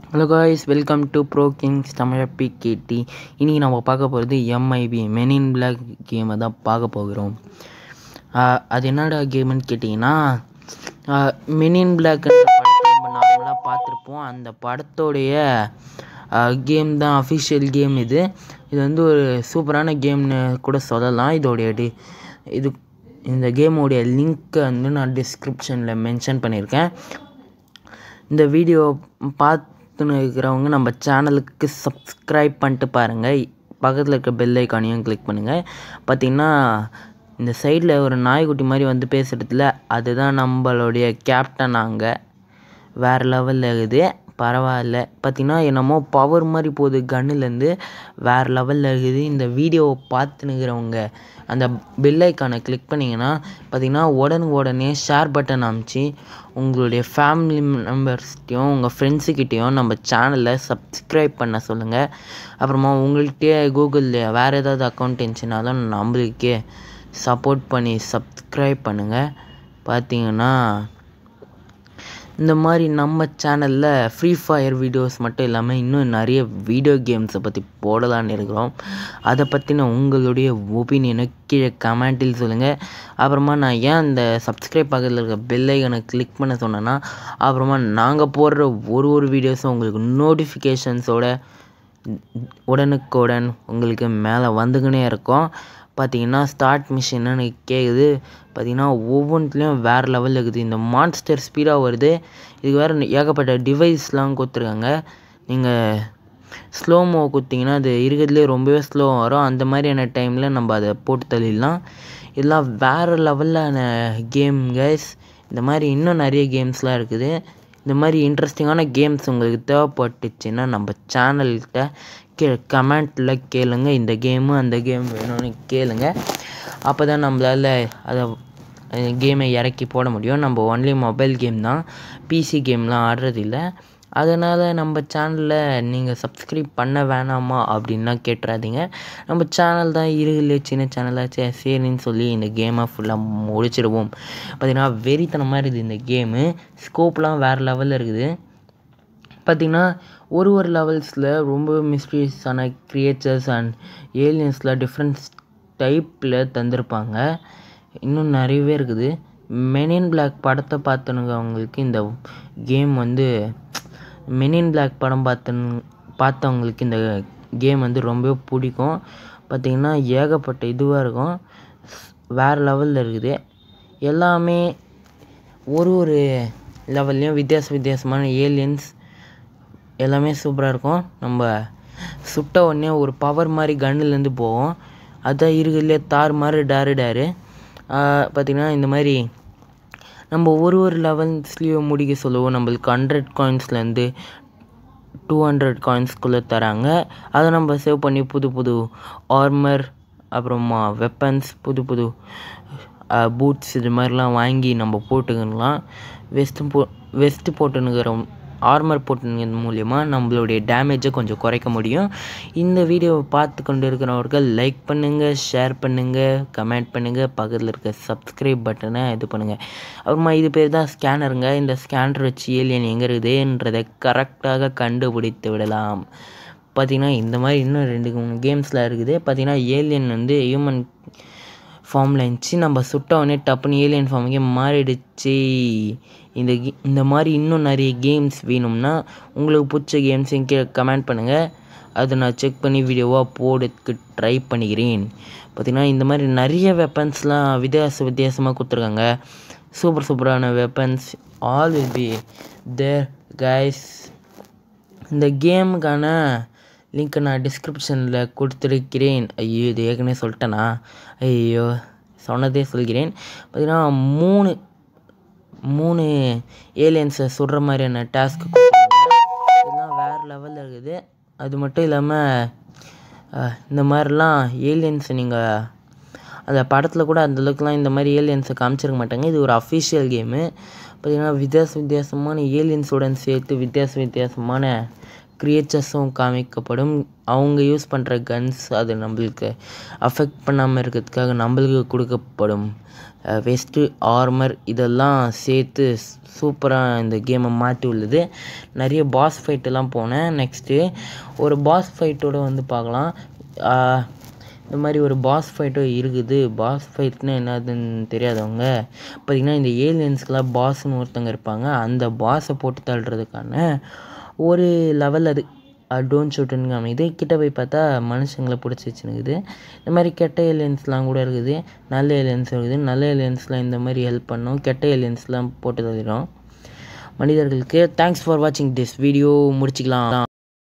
hello guys welcome to pro kings Tamil PKD இன்றைக்கி நம்ம பார்க்க போகிறது எம்ஐபி மென் இன் பிளாக் கேமை தான் பார்க்க போகிறோம் ஆஹ் அது என்னடா கேம்னு கேட்டிங்கன்னா மென் இன் பிளாக்ன்ற படத்தை நம்ம நார்மலாக பார்த்துருப்போம் அந்த படத்தோடைய கேம் தான் அஃபிஷியல் கேம் இது இது வந்து ஒரு சூப்பரான கேம்னு கூட சொல்லலாம் இதோடைய டி இது இந்த கேமோடைய லிங்க்கை வந்து நான் டிஸ்கிரிப்ஷனில் மென்ஷன் பண்ணியிருக்கேன் இந்த வீடியோ பார்த்துன்னு இருக்கிறவங்க நம்ம சேனலுக்கு சப்ஸ்கிரைப் பண்ணிட்டு பாருங்கள் பக்கத்தில் இருக்க பெல் ஐக்கானையும் கிளிக் பண்ணுங்கள் பார்த்தீங்கன்னா இந்த சைடில் ஒரு நாய்க்குட்டி மாதிரி வந்து பேசுகிறதுல அதுதான் நம்மளுடைய கேப்டன் அங்கே வேறு லெவலில் இருக்குது பரவாயில்ல பார்த்தீங்கன்னா என்னமோ பவர் மாதிரி போகுது கன்னுலேருந்து வேறு லெவலில் இருக்குது இந்த வீடியோவை பார்த்துனுக்கிறவங்க அந்த பெல் ஐக்கானை கிளிக் பண்ணிங்கன்னா பார்த்தீங்கன்னா உடனே உடனே ஷேர் பட்டன் அமைச்சு உங்களுடைய ஃபேமிலி மெம்பர்ஸ்கிட்டையும் உங்கள் ஃப்ரெண்ட்ஸுக்கிட்டேயும் நம்ம சேனலை சப்ஸ்கிரைப் பண்ண சொல்லுங்கள் அப்புறமா உங்கள்கிட்டயே கூகுளில் வேறு ஏதாவது அக்கௌண்ட் இருந்துச்சுனாலும் நம்மளுக்கே சப்போர்ட் பண்ணி சப்ஸ்கிரைப் பண்ணுங்கள் பார்த்தீங்கன்னா இந்த மாதிரி நம்ம சேனலில் ஃப்ரீ ஃபயர் வீடியோஸ் மட்டும் இல்லாமல் இன்னும் நிறைய வீடியோ கேம்ஸை பற்றி போடலான்னு இருக்கிறோம் அதை பற்றின உங்களுடைய ஒப்பீனியனை கீழே கமெண்டில் சொல்லுங்கள் அப்புறமா நான் ஏன் இந்த சப்ஸ்கிரைப் பக்கத்தில் இருக்க பெல் ஐக்கனை கிளிக் பண்ண சொன்னேன்னா அப்புறமா நாங்கள் போடுற ஒரு ஒரு வீடியோஸும் உங்களுக்கு நோட்டிஃபிகேஷன்ஸோட உடனுக்குடன் உங்களுக்கு மேலே வந்துக்கினே இருக்கும் பார்த்தீங்கன்னா ஸ்டார்ட் மிஷின்னு கேட்குது பார்த்தீங்கன்னா ஒவ்வொன்றுத்துலேயும் வேறு லெவலில் இருக்குது இந்த மான்ஸ்டர் ஸ்பீடாக வருது இதுக்கு வேறு ஏகப்பட்ட டிவைஸ்லாம் கொடுத்துருக்காங்க நீங்கள் ஸ்லோமோ கொடுத்தீங்கன்னா அது இருக்கிறதுலே ரொம்பவே ஸ்லோ வரும் அந்த மாதிரியான டைமில் நம்ம அதை போட்டு தள்ளிடலாம் இதெல்லாம் வேறு லெவலான கேம் கைஸ் இந்த மாதிரி இன்னும் நிறைய கேம்ஸ்லாம் இருக்குது இந்த மாதிரி இன்ட்ரெஸ்டிங்கான கேம்ஸ் உங்களுக்கு தேவைப்பட்டுச்சுன்னா நம்ம சேனல்கிட்ட கீழே கமெண்ட்டில் கேளுங்க இந்த கேமு அந்த கேம் வேணும்னு கேளுங்க அப்போ தான் நம்மளால் அதை கேமை இறக்கி போட முடியும் நம்ம ஒன்லி மொபைல் கேம் தான் பிசி கேம்லாம் ஆடுறதில்ல அதனால் நம்ம சேனலில் நீங்கள் சப்ஸ்கிரைப் பண்ண வேணாமா அப்படின்லாம் கேட்டுறாதீங்க நம்ம சேனல் தான் இருக்குல்ல சின்ன சேனலாக சரின்னு சொல்லி இந்த கேமை ஃபுல்லாக முடிச்சிடுவோம் பார்த்திங்கன்னா வெறித்தனமாக இருக்குது இந்த கேமு ஸ்கோப்லாம் வேறு லெவலில் இருக்குது பார்த்திங்கன்னா ஒரு ஒரு லெவல்ஸில் ரொம்ப மிஸ்டீரியஸான க்ரியேச்சர்ஸ் அண்ட் ஏலியன்ஸில் டிஃப்ரெண்ட் டைப்பில் தந்திருப்பாங்க இன்னும் நிறையவே இருக்குது மெனின் பிளாக் படத்தை பார்த்துனுங்கவங்களுக்கு இந்த கேம் வந்து மெனின் பிளாக் படம் பார்த்துன்னு பார்த்தவங்களுக்கு இந்த கேம் வந்து ரொம்ப பிடிக்கும் பார்த்திங்கன்னா ஏகப்பட்ட இதுவாக இருக்கும் வேறு லெவலில் இருக்குது எல்லாமே ஒரு ஒரு லெவல்லையும் வித்தியாச வித்தியாசமான ஏலியன்ஸ் எல்லாமே சூப்பராக இருக்கும் நம்ம சுட்ட உடனே ஒரு பவர் மாதிரி கன்னுலேருந்து போவோம் அதான் இருக்குதுலே தார் மாதிரி டேரு டேரு பார்த்திங்கன்னா இந்த மாதிரி நம்ம ஒரு ஒரு லெவல்ஸ்லேயும் முடிக்க சொல்லுவோம் நம்மளுக்கு ஹண்ட்ரட் காயின்ஸ்லேருந்து டூ ஹண்ட்ரட் காயின்ஸ்குள்ளே தராங்க அதை நம்ம சேவ் பண்ணி புது புது ஆர்மர் அப்புறமா வெப்பன்ஸ் புது புது பூட்ஸ் இது மாதிரிலாம் வாங்கி நம்ம போட்டுக்கலாம் வெஸ்ட்டு போ வெஸ்ட்டு போட்டுனுக்கிற ஆர்மர் போட்டுங்கிறது மூலயமா நம்மளுடைய டேமேஜை கொஞ்சம் குறைக்க முடியும் இந்த வீடியோவை பார்த்து கொண்டு இருக்கிறவர்கள் லைக் பண்ணுங்கள் ஷேர் பண்ணுங்கள் கமெண்ட் பண்ணுங்கள் பக்கத்தில் இருக்க சப்ஸ்கிரைப் பட்டனை இது பண்ணுங்கள் அப்புறமா இது பேர் தான் ஸ்கேனருங்க இந்த ஸ்கேனர் வச்சு ஏலியன் எங்கே இருக்குதுன்றதை கரெக்டாக கண்டுபிடித்து விடலாம் பார்த்திங்கன்னா இந்த மாதிரி இன்னும் ரெண்டு மூணு கேம்ஸில் இருக்குது பார்த்திங்கன்னா ஏலியன் வந்து ஹியூமன் ஃபார்மில் இருந்துச்சு நம்ம சுட்ட உடனே டப்புன்னு ஏலியன் ஃபார்முக்கே மாறிடுச்சு இந்த இந்த மாதிரி இன்னும் நிறைய கேம்ஸ் வேணும்னா உங்களுக்கு பிடிச்ச கேம்ஸையும் கீழே கமெண்ட் பண்ணுங்கள் அதை நான் செக் பண்ணி வீடியோவாக போடுறதுக்கு ட்ரை பண்ணிக்கிறேன் பார்த்திங்கன்னா இந்த மாதிரி நிறைய வெப்பன்ஸ்லாம் வித்தியாச வித்தியாசமாக கொடுத்துருக்காங்க சூப்பர் சூப்பரான weapons all will be there guys இந்த கேமுக்கான லிங்க்கை நான் டிஸ்கிரிப்ஷனில் கொடுத்துருக்கிறேன் ஐயோ இது ஏற்கனவே சொல்லிட்டேனா ஐயோ சொன்னதே சொல்கிறேன் பார்த்திங்கன்னா மூணு மூணு ஏலியன்ஸை சுடுற மாதிரியான டாஸ்க் இதெல்லாம் வேறு லெவலில் இருக்குது அது மட்டும் இல்லாமல் இந்த மாதிரிலாம் ஏலியன்ஸை நீங்கள் அந்த படத்தில் கூட அந்தளவுக்குலாம் இந்த மாதிரி ஏலியன்ஸை காமிச்சிருக்க மாட்டாங்க இது ஒரு அஃபிஷியல் கேமு பார்த்திங்கன்னா வித்தியாச வித்தியாசமான ஏலியன்ஸுடன் சேர்த்து வித்தியாச வித்தியாசமான க்ரியேச்சர்ஸும் காமிக்கப்படும் அவங்க யூஸ் பண்ணுற கன்ஸ் அது நம்மளுக்கு அஃபெக்ட் பண்ணாமல் இருக்கிறதுக்காக நம்மளுக்கு கொடுக்கப்படும் வெஸ்ட்டு ஆர்மர் இதெல்லாம் சேர்த்து சூப்பராக இந்த கேமை மாற்றி உள்ளது நிறைய பாஸ் ஃபைட்டெல்லாம் போனேன் நெக்ஸ்ட்டு ஒரு பாஸ் ஃபைட்டோட வந்து பார்க்கலாம் இந்த மாதிரி ஒரு பாஸ் ஃபைட்டும் இருக்குது பாஸ் ஃபைட்னா என்னதுன்னு தெரியாதவங்க பார்த்திங்கன்னா இந்த ஏலியன்ஸ்க்கெலாம் பாஸ்ன்னு ஒருத்தங்க இருப்பாங்க அந்த பாஸை போட்டு தள்ளுறதுக்கான ஒரு லெவல் அது டோன் ஷூட்டுன்னு அமைது கிட்ட போய் பார்த்தா மனுஷங்களை பிடிச்சி வச்சுனுக்குது இந்த மாதிரி கெட்ட ஏலியன்ஸ்லாம் கூட இருக்குது நல்ல ஏலியன்ஸ் இருக்குது நல்ல ஏலியன்ஸ்லாம் இந்த மாதிரி ஹெல்ப் பண்ணும் கெட்ட ஏலியன்ஸ்லாம் போட்டு தள்ளிடும் மனிதர்களுக்கு தேங்க்ஸ் ஃபார் வாட்சிங் திஸ் வீடியோ முடிச்சிக்கலாம்